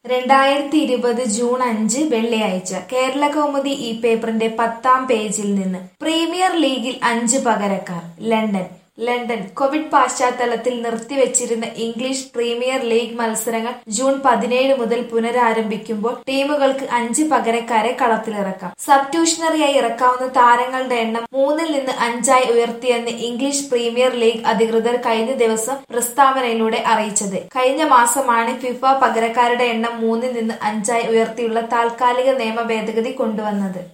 രണ്ടായിരത്തി ഇരുപത് ജൂൺ അഞ്ച് വെള്ളിയാഴ്ച കേരള കൗമുദി ഈ പേപ്പറിന്റെ പത്താം പേജിൽ നിന്ന് പ്രീമിയർ ലീഗിൽ അഞ്ച് പകരക്കാർ ലണ്ടൻ ലണ്ടൻ കോവിഡ് പശ്ചാത്തലത്തിൽ നിർത്തിവെച്ചിരുന്ന ഇംഗ്ലീഷ് പ്രീമിയർ ലീഗ് മത്സരങ്ങൾ ജൂൺ പതിനേഴ് മുതൽ പുനരാരംഭിക്കുമ്പോൾ ടീമുകൾക്ക് അഞ്ച് പകരക്കാരെ കളത്തിലിറക്കാം സബ്റ്റ്യൂഷണറിയായി ഇറക്കാവുന്ന താരങ്ങളുടെ എണ്ണം മൂന്നിൽ നിന്ന് അഞ്ചായി ഉയർത്തിയെന്ന് ഇംഗ്ലീഷ് പ്രീമിയർ ലീഗ് അധികൃതർ കഴിഞ്ഞ ദിവസം പ്രസ്താവനയിലൂടെ അറിയിച്ചത് കഴിഞ്ഞ മാസമാണ് ഫിഫ പകരക്കാരുടെ എണ്ണം മൂന്നിൽ നിന്ന് അഞ്ചായി ഉയർത്തിയുള്ള താൽക്കാലിക നിയമ ഭേദഗതി കൊണ്ടുവന്നത്